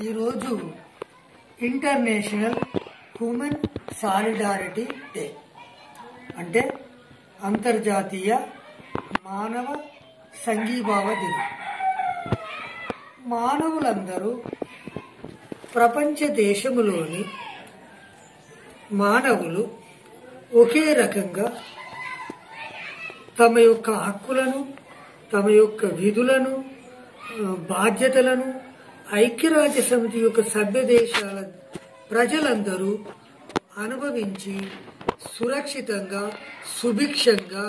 ఈరోజు international human solidarity day అంటే అంతర్జాతీయ మానవ సంఘీభావ దినం మానవులందరూ ప్రపంచ దేశములోని మానవులు ఒకే రకంగా తమ యొక్క హక్కులను తమ యొక్క విధులను ఆ, బాధ్యతలను ఐక్యరాజ్య సమితి యొక్క సభ్య దేశాల ప్రజలందరూ అనుభవించి సురక్షితంగా సుభిక్షంగా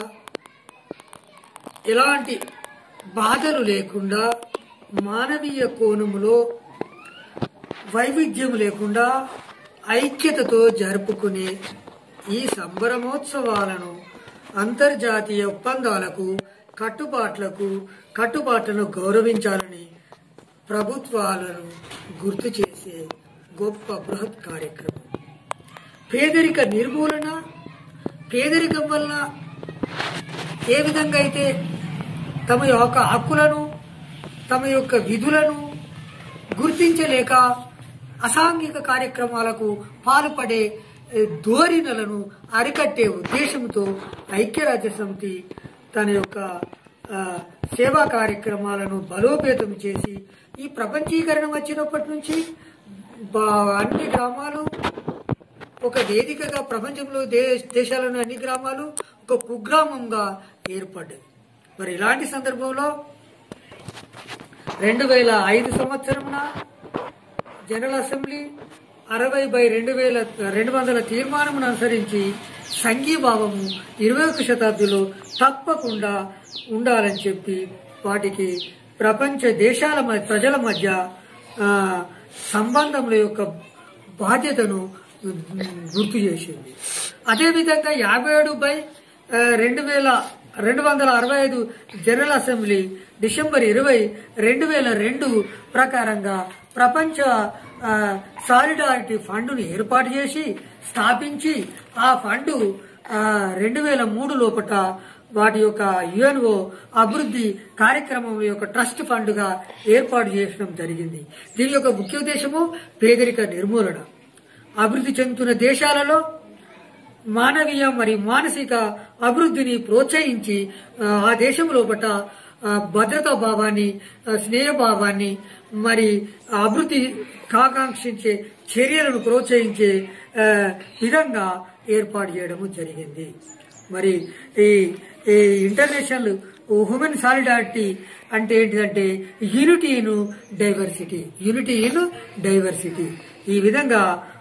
ఎలాంటి బాధలు లేకుండా మానవీయ కోణములో వైవిధ్యం లేకుండా ఐక్యతతో జరుపుకునే ఈ సంబరమోత్సవాలను అంతర్జాతీయ ఒప్పందాలకు కట్టుబాట్లకు కట్టుబాట్లను గౌరవించాలని ప్రభుత్వాలను గుర్తు చేసే గొప్ప బృహత్ కార్యక్రమం పేదరిక నిర్మూలన పేదరికం వల్ల ఏ విధంగా అయితే తమ యొక్క హక్కులను తమ యొక్క విధులను గుర్తించలేక అసాంఘిక కార్యక్రమాలకు పాల్పడే ఏ, ధోరణులను అరికట్టే ఉద్దేశంతో ఐక్యరాజ్య సమితి తన యొక్క ఆ, సేవా కార్యక్రమాలను బలోపేతం చేసి ఈ ప్రపంచీకరణ వచ్చినప్పటి నుంచి బా- అన్ని గ్రామాలు ఒక వేదికగా ప్రపంచంలో దే దేశాలోని అన్ని గ్రామాలు ఒక కుగ్రామంగా ఏర్పడ్డాయి మరి ఇలాంటి సందర్భంలో రెండు వేల ఐదు సంవత్సరమున జనరల్ అసెంబ్లీ అరవై బై రెండు వేల రెండు వందల తీర్మానమును అనుసరించి సంఘీభావము ఇరవై ఒక శతాబ్దిలో తప్పకుండా ఉండాలని చెప్పి వాటికి ప్రపంచ దేశాల మధ్య ప్రజల మధ్య ఆ, సంబంధముల యొక్క బాధ్యతను ఉమ్, గుర్తు చేసింది అదేవిధంగా యాభై ఏడు బై ఆ, రెండు వేల రెండు వందల అరవై ఐదు జనరల్ అసెంబ్లీ డిసెంబర్ ఇరవై రెండు వేల రెండు ప్రకారంగా ప్రపంచ ఆ, సాలిడారిటీ ఫండ్ను ఏర్పాటు చేసి స్థాపించి ఆ ఫండ్ రెండు వేల మూడు లోపట వాటి యొక్క యుఎన్ఓ అభివృద్ధి కార్యక్రమం యొక్క ట్రస్ట్ ఫండ్ గా ఏర్పాటు చేయడం జరిగింది దీని యొక్క ముఖ్య ఉద్దేశము పేదరిక నిర్మూలన అభివృద్ధి చెందుతున్న దేశాలలో మానవీయ మరియు మానసిక అభివృద్ధిని ప్రోత్సహించి ఆ, ఆ దేశం లోపట ఆ, భద్రతా భావాన్ని ఆ, స్నేహ భావాన్ని మరి ఆ అభివృద్ధి కాకాంక్షించే చర్యలను ప్రోత్సహించే ఆ, విధంగా ఏర్పాటు చేయడము జరిగింది మరి ఈ ఈ ఇంటర్నేషనల్ హ్యూమన్ సాలిడారిటీ అంటే ఏంటిదంటే unity diversity unity in diversity ఈ విధంగా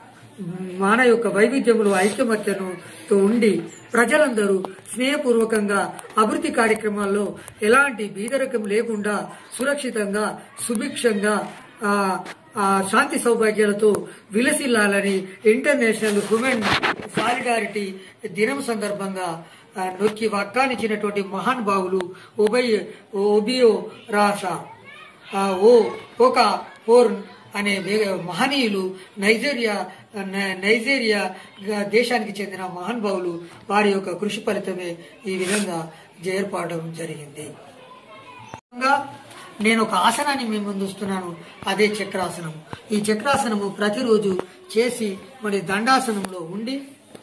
మాన యొక్క వైవిధ్యములు ఐక్యమత్యను తో ఉండి ప్రజలందరూ స్నేహపూర్వకంగా అభివృద్ధి కార్యక్రమాల్లో ఎలాంటి బీదరకం లేకుండా సురక్షితంగా సుభిక్షంగా ఆ, ఆ, శాంతి సౌభాగ్యాలతో విలసిల్లాలని ఇంటర్నేషనల్ హ్యూమన్ సాలిడారిటీ దినం సందర్భంగా ఆ, నొక్కి వాగ్దానించినటువంటి మహానుభావులు ఉభయ ఓబియో రాసా ఆ, ఓ ఒక ఫోర్న్ అనే వే- మహనీయులు నైజీరియా న- నైజీరియా గా- దేశానికి చెందిన మహానుభావులు వారి యొక్క కృషి ఫలితమే ఈ విధంగా ఏర్పడడం జరిగింది ముఖ్యంగా నేను ఒక ఆసనాన్ని మీ ముందు వస్తున్నాను అదే చక్రాసనం ఈ చక్రాసనము ప్రతిరోజు చేసి మరి దండాసనంలో ఉండి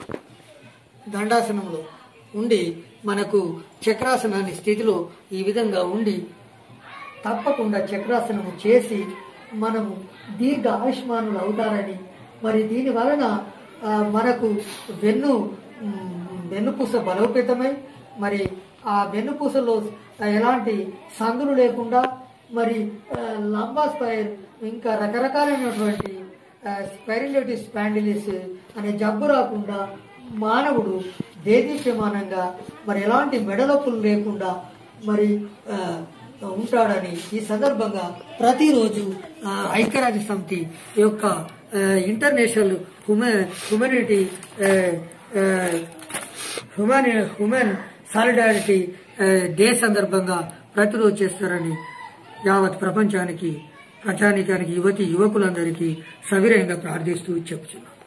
దండాసనంలో ఉండి మనకు చక్రాసనాన్ని స్థితిలో ఈ విధంగా ఉండి తప్పకుండా చక్రాసనము చేసి మనము దీర్ఘ ఆయుష్మానులు అవుతారని మరి దీని వలన ఆ, మనకు వెన్ను మ్, వెన్నుపూస బలోపేతమై మరి ఆ వెన్నుపూసలో ఎలాంటి సందులు లేకుండా మరి లంబా స్పైర్ ఇంకా రకరకాలైనటువంటి స్పైరిలిటిస్ స్పాండిలిస్ అనే జబ్బు రాకుండా మానవుడు దేదీప్యమానంగా మరి ఎలాంటి మెడలొప్పులు లేకుండా మరి ఆ, ఉంటాడని ఈ సందర్భంగా ప్రతిరోజు ఆ, ఐక్యరాజ్య సమితి యొక్క ఆ, ఇంటర్నేషనల్ హ్యూమన్ హ్యూమనిటీ ఆ, ఆ, హ్యూమన్ హ్యూమన్ సాలిడారిటీ ఆ, డే సందర్భంగా ప్రతిరోజు చేస్తారని యావత్ ప్రపంచానికి ప్రజానికానికి యువతి యువకులందరికీ సవినయంగా ప్రార్థిస్తూ చెప్తున్నాను